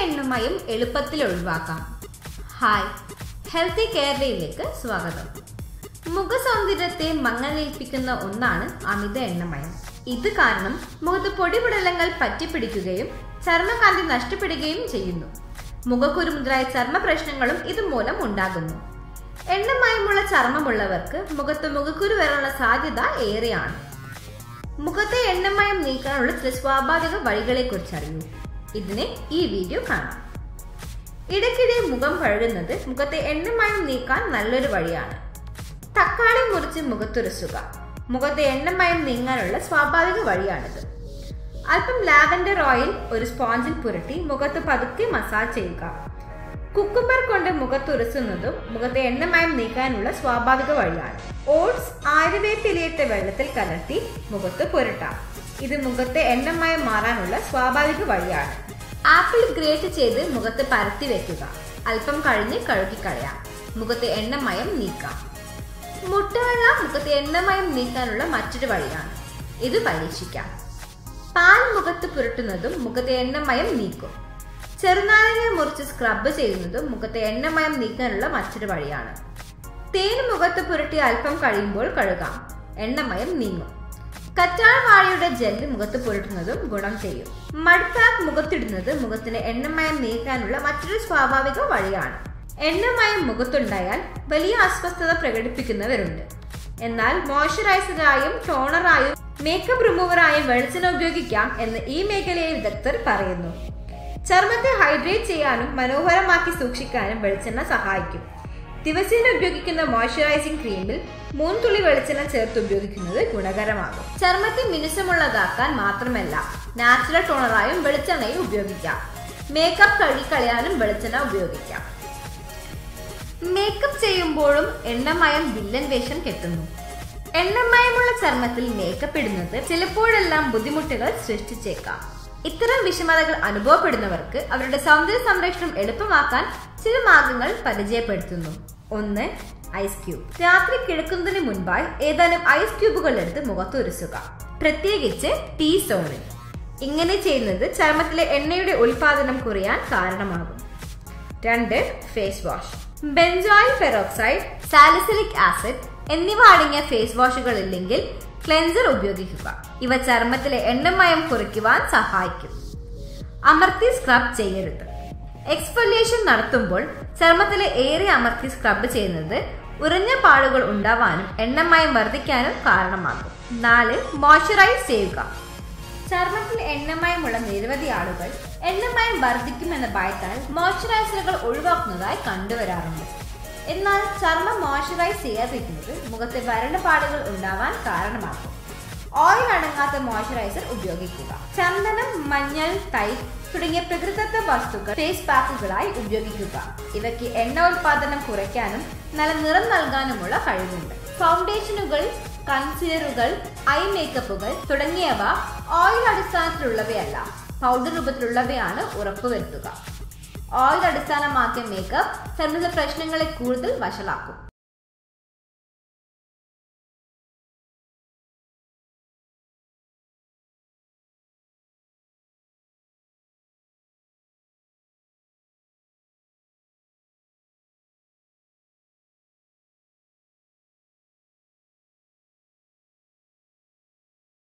എണ്ണമയം എളുപ്പത്തിൽ ഒഴിവാക്കാം ഹായ് ഹെൽത്തി കേരളയിലേക്ക് സ്വാഗതം മുഖസൗന്ദര്യത്തെ മങ്ങലേൽപ്പിക്കുന്ന ഒന്നാണ് അമിത എണ്ണമയം ഇത് കാരണം മുഖത്ത് പൊടിപടലങ്ങൾ പറ്റിപ്പിടിക്കുകയും ചർമ്മകാന്തി നഷ്ടപ്പെടുകയും ചെയ്യുന്നു മുഖക്കുരു മുതലായ ചർമ്മ പ്രശ്നങ്ങളും ഇതുമൂലം ഉണ്ടാകുന്നു എണ്ണമയമുള്ള ചർമ്മമുള്ളവർക്ക് മുഖത്ത് മുഖക്കുരു വരാനുള്ള സാധ്യത ഏറെയാണ് മുഖത്തെ എണ്ണമയം നീക്കാനുള്ള ചില സ്വാഭാവിക വഴികളെ കുറിച്ച് അറിയൂ ഇതിന് ഈ വീഡിയോ കാണാം ഇടയ്ക്കിടെ മുഖം കഴുകുന്നത് മുഖത്തെ എണ്ണമയം നീക്കാൻ നല്ലൊരു വഴിയാണ് തക്കാളി മുറിച്ച് മുഖത്തുരസുക മുഖത്തെ എണ്ണമയം നീങ്ങാനുള്ള സ്വാഭാവിക വഴിയാണിത് അല്പം ലാവൻഡർ ഓയിൽ ഒരു സ്പോഞ്ചിൽ പുരട്ടി മുഖത്ത് പതുക്കെ മസാജ് ചെയ്യുക കുക്കുംബർ കൊണ്ട് മുഖത്തുരസുന്നതും മുഖത്തെ എണ്ണമയം നീക്കാനുള്ള സ്വാഭാവിക വഴിയാണ് ഓട്സ് ആയുർവേപ്പിലയിട്ട വെള്ളത്തിൽ കലർത്തി മുഖത്ത് പുരട്ടാം ഇത് മുഖത്തെ എണ്ണമയം മാറാനുള്ള സ്വാഭാവിക വഴിയാണ് ആപ്പിൾ ഗ്രേറ്റ് ചെയ്ത് മുഖത്ത് പരത്തി വെക്കുക അല്പം കഴിഞ്ഞ് കഴുകിക്കളയാം മുഖത്തെ എണ്ണമയം നീക്കാം മുട്ടവെള്ള മുഖത്തെ എണ്ണമയം നീക്കാനുള്ള മറ്റൊരു വഴിയാണ് ഇത് പരീക്ഷിക്കാം പാൽ മുഖത്ത് പുരട്ടുന്നതും മുഖത്തെ എണ്ണമയം നീക്കും ചെറുനാരങ്ങ മുറിച്ച് സ്ക്രബ് ചെയ്യുന്നതും മുഖത്തെ എണ്ണമയം നീക്കാനുള്ള മറ്റൊരു വഴിയാണ് തേൻ മുഖത്ത് പുരട്ടി അല്പം കഴിയുമ്പോൾ കഴുകാം എണ്ണമയം നീങ്ങും കറ്റാർ വാഴയുടെ ജെല്ല് മുഖത്ത് പുരട്ടുന്നതും ഗുണം ചെയ്യും മഡ് പാക്ക് മുഖത്തിടുന്നത് മുഖത്തിന് എണ്ണമയം നീക്കാനുള്ള മറ്റൊരു സ്വാഭാവിക വഴിയാണ് എണ്ണമയം മുഖത്തുണ്ടായാൽ വലിയ അസ്വസ്ഥത പ്രകടിപ്പിക്കുന്നവരുണ്ട് എന്നാൽ മോയ്സ്ചറൈസറായും ടോണറായും മേക്കപ്പ് റിമൂവറായും വെളിച്ചെണ്ണ ഉപയോഗിക്കാം എന്ന് ഈ മേഖലയിലെ വിദഗ്ധർ പറയുന്നു ചർമ്മത്തെ ഹൈഡ്രേറ്റ് ചെയ്യാനും മനോഹരമാക്കി സൂക്ഷിക്കാനും വെളിച്ചെണ്ണ സഹായിക്കും ദിവസേന ഉപയോഗിക്കുന്ന മോയ്സ്ചറൈസിംഗ് ക്രീമിൽ മൂന്ന് തുള്ളി വെളിച്ചെണ്ണ ചേർത്ത് ഉപയോഗിക്കുന്നത് ഗുണകരമാകും ചർമ്മത്തെ മിനുസമുള്ളതാക്കാൻ മാത്രമല്ല നാച്ചുറൽ ടോണറായും വെളിച്ചെണ്ണയും ഉപയോഗിക്കാം മേക്കപ്പ് കഴുകിക്കളയാനും വെളിച്ചെണ്ണ ഉപയോഗിക്കാം മേക്കപ്പ് ചെയ്യുമ്പോഴും എണ്ണമയം വില്ലൻ വേഷം കെട്ടുന്നു എണ്ണമയമുള്ള ചർമ്മത്തിൽ മേക്കപ്പ് ഇടുന്നത് ചിലപ്പോഴെല്ലാം ബുദ്ധിമുട്ടുകൾ സൃഷ്ടിച്ചേക്കാം ഇത്തരം വിഷമതകൾ അനുഭവപ്പെടുന്നവർക്ക് അവരുടെ സൗന്ദര്യ സംരക്ഷണം എളുപ്പമാക്കാൻ ചില മാർഗങ്ങൾ പരിചയപ്പെടുത്തുന്നു ഒന്ന് ഐസ് ക്യൂബ് രാത്രി കിടക്കുന്നതിന് മുൻപായി ഏതാനും ഐസ് ക്യൂബുകൾ എടുത്ത് മുഖത്തുരസുക പ്രത്യേകിച്ച് ടീ സോണിൽ ഇങ്ങനെ ചെയ്യുന്നത് ചർമ്മത്തിലെ എണ്ണയുടെ ഉൽപാദനം കുറയാൻ കാരണമാകും രണ്ട് face wash benzoyl peroxide salicylic acid എന്നിവ അടങ്ങിയ ഫേസ് വാഷുകൾ ഇല്ലെങ്കിൽ ക്ലെൻസർ ഉപയോഗിക്കുക ഇവ ചർമ്മത്തിലെ എണ്ണമയം കുറയ്ക്കുവാൻ സഹായിക്കും അമർത്തി സ്ക്രബ് ചെയ്യരുത് എക്സ്ഫോലിയേഷൻ നടത്തുമ്പോൾ ചർമ്മത്തിലെ ഏറെ അമർത്തി സ്ക്രബ് ചെയ്യുന്നത് ഉറഞ്ഞ പാടുകൾ ഉണ്ടാവാനും എണ്ണമയം വർദ്ധിക്കാനും കാരണമാകും നാല് മോയ്സ്ചറൈസ് ചെയ്യുക ചർമ്മത്തിൽ എണ്ണമയമുള്ള നിരവധി ആളുകൾ എണ്ണമയം വർദ്ധിക്കുമെന്ന ഭയത്താൽ മോയ്സ്ചറൈസറുകൾ ഒഴിവാക്കുന്നതായി കണ്ടുവരാറുണ്ട് എന്നാൽ ചർമ്മം മോയ്സ്ചറൈസ് ചെയ്യാതിരിക്കുന്നത് മുഖത്തെ വരണ്ട പാടുകൾ ഉണ്ടാവാൻ കാരണമാകും ഓയിൽ അടങ്ങാത്ത മോയ്സ്ചറൈസർ ഉപയോഗിക്കുക ചന്ദനം മഞ്ഞൾ തൈര് തുടങ്ങിയ പ്രകൃതിദത്ത വസ്തുക്കൾ ഫേസ് പാക്കുകളായി ഉപയോഗിക്കുക ഇവയ്ക്ക് എണ്ണ ഉൽപാദനം കുറയ്ക്കാനും നല്ല നിറം നൽകാനുമുള്ള കഴിവുണ്ട് ഫൗണ്ടേഷനുകൾ കൺസീലറുകൾ ഐ മേക്കപ്പുകൾ തുടങ്ങിയവ ഓയിൽ അടിസ്ഥാനത്തിലുള്ളവയല്ല പൗഡർ രൂപത്തിലുള്ളവയാണ് ഉറപ്പുവരുത്തുക ഓയിൽ അടിസ്ഥാനമാക്കിയ മേക്കപ്പ് ചർമ്മത്തിലെ പ്രശ്നങ്ങളെ കൂടുതൽ വഷളാക്കും